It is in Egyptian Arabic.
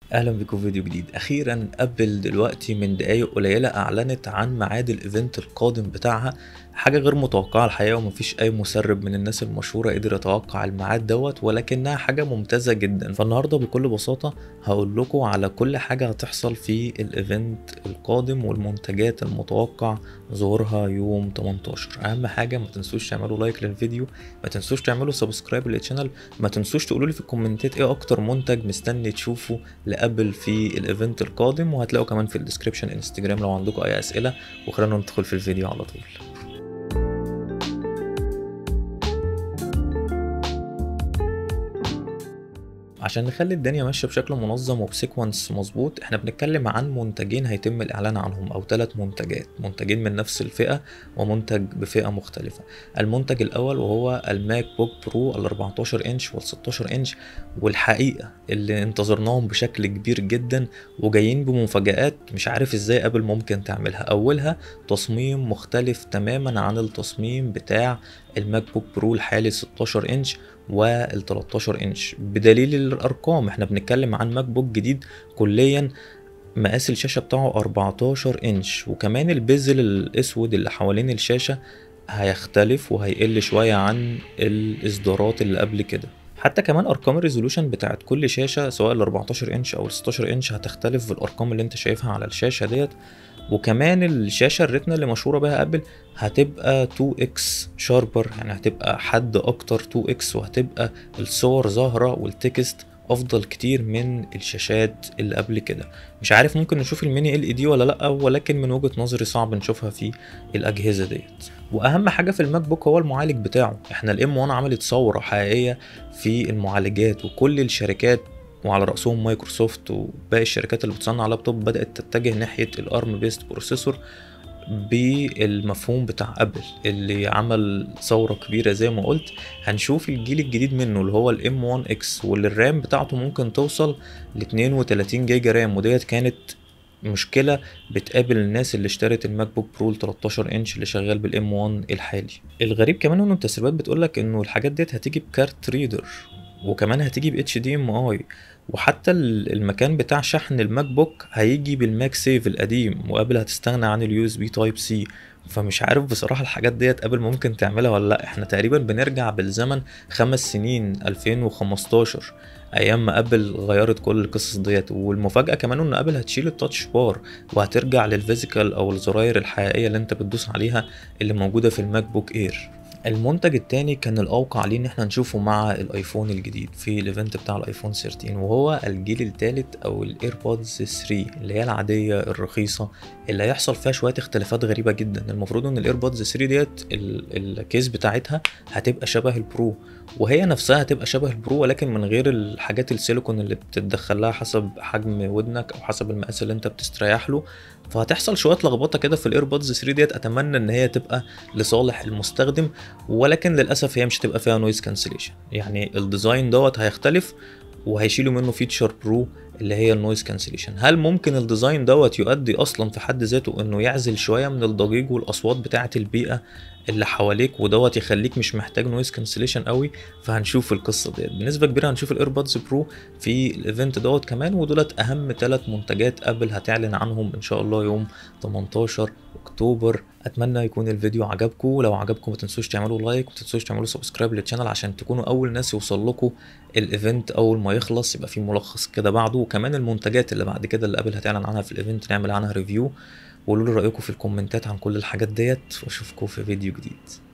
اهلا بكم في فيديو جديد اخيرا ابل دلوقتي من دقايق قليله اعلنت عن ميعاد الايفنت القادم بتاعها حاجه غير متوقعه الحقيقه ومفيش اي مسرب من الناس المشهوره قدر يتوقع الميعاد دوت ولكنها حاجه ممتازه جدا فالنهارده بكل بساطه هقول لكم على كل حاجه هتحصل في الايفنت القادم والمنتجات المتوقع ظهورها يوم 18 اهم حاجه ما تنسوش تعملوا لايك للفيديو ما تنسوش تعملوا سبسكرايب للشانل ما تنسوش تقولوا لي في الكومنتات ايه اكتر منتج مستني تشوفه لابل في الايفنت القادم وهتلاقوا كمان في الديسكربشن انستجرام لو عندكم اي اسئله وخلينا ندخل في الفيديو على طول عشان نخلي الدنيا ماشيه بشكل منظم وبسيكونس مظبوط احنا بنتكلم عن منتجين هيتم الاعلان عنهم او ثلاث منتجات منتجين من نفس الفئه ومنتج بفئه مختلفه المنتج الاول وهو الماك بوك برو ال 14 انش وال 16 انش والحقيقه اللي انتظرناهم بشكل كبير جدا وجايين بمفاجات مش عارف ازاي ابل ممكن تعملها اولها تصميم مختلف تماما عن التصميم بتاع الماك بوك برو الحالي 16 انش وال 13 انش بدليل الارقام احنا بنتكلم عن ماك بوك جديد كليا مقاس الشاشه بتاعه 14 انش وكمان البزل الاسود اللي حوالين الشاشه هيختلف وهيقل شويه عن الاصدارات اللي قبل كده حتى كمان ارقام الريزولوشن بتاعت كل شاشه سواء ال 14 انش او ال 16 انش هتختلف في الارقام اللي انت شايفها على الشاشه ديت وكمان الشاشه الريتنا اللي مشهوره بها ابل هتبقى 2 اكس شاربر يعني هتبقى حد اكتر 2 اكس وهتبقى الصور ظاهره والتكست افضل كتير من الشاشات اللي قبل كده مش عارف ممكن نشوف الميني ال اي دي ولا لا ولكن من وجهه نظري صعب نشوفها في الاجهزه ديت واهم حاجه في الماك بوك هو المعالج بتاعه احنا الام 1 عملت ثوره حقيقيه في المعالجات وكل الشركات وعلى رأسهم مايكروسوفت وباقي الشركات اللي بتصنع لابتوب بدأت تتجه ناحية الارم بيست بروسيسور بالمفهوم بتاع ابل اللي عمل ثوره كبيره زي ما قلت هنشوف الجيل الجديد منه اللي هو الام 1 اكس واللي الرام بتاعته ممكن توصل ل 32 جيجا رام وديت كانت مشكله بتقابل الناس اللي اشترت الماك بوك برو ال 13 انش اللي شغال بالام 1 الحالي الغريب كمان انه التسريبات بتقولك انه الحاجات ديت هتيجي بكارت ريدر وكمان هتيجي ب اتش دي ام اي وحتى المكان بتاع شحن الماك بوك هيجي بالماك سيف القديم وقبل هتستغنى عن اليو اس بي تايب سي فمش عارف بصراحة الحاجات ديت قبل ممكن تعملها ولا لا احنا تقريبا بنرجع بالزمن خمس سنين 2015 ايام ما ابل غيرت كل القصص ديت والمفاجأة كمان ان ابل هتشيل التاتش بار وهترجع للفيزيكال او الزراير الحقيقية اللي انت بتدوس عليها اللي موجودة في الماك بوك اير المنتج التاني كان الاوقع ليه ان احنا نشوفه مع الايفون الجديد في الايفنت بتاع الايفون 13 وهو الجيل الثالث او الايربودز 3 اللي هي العاديه الرخيصه اللي هيحصل فيها شويه اختلافات غريبه جدا المفروض ان الايربودز 3 ديت الكيس بتاعتها هتبقى شبه البرو وهي نفسها هتبقى شبه البرو ولكن من غير الحاجات السيليكون اللي بتتدخل لها حسب حجم ودنك او حسب المقاس اللي انت بتستريح له فهتحصل شويه لخبطه كده في الايربودز 3 ديت اتمنى ان هي تبقى لصالح المستخدم ولكن للاسف هي مش هتبقى فيها نويز كانسليشن يعني الديزاين دوت هيختلف وهيشيلوا منه فيتشر برو اللي هي النويز كانسليشن هل ممكن الديزاين دوت يؤدي اصلا في حد ذاته انه يعزل شويه من الضجيج والاصوات بتاعه البيئه اللي حواليك ودوت يخليك مش محتاج نويز كانسليشن قوي فهنشوف القصه ديت بنسبه كبيره هنشوف الايربودز برو في الايفنت دوت كمان ودولت اهم ثلاث منتجات ابل هتعلن عنهم ان شاء الله يوم 18 اكتوبر اتمنى يكون الفيديو عجبكم لو عجبكم ما تنسوش تعملوا لايك وما تنسوش تعملوا سبسكرايب للشانل عشان تكونوا اول ناس يوصل لكم الايفنت اول ما يخلص يبقى في ملخص كده بعده وكمان المنتجات اللي بعد كده اللي ابل هتعلن عنها في الايفنت نعمل عنها ريفيو وقولوا لي رايكم في الكومنتات عن كل الحاجات ديت واشوفكم في فيديو جديد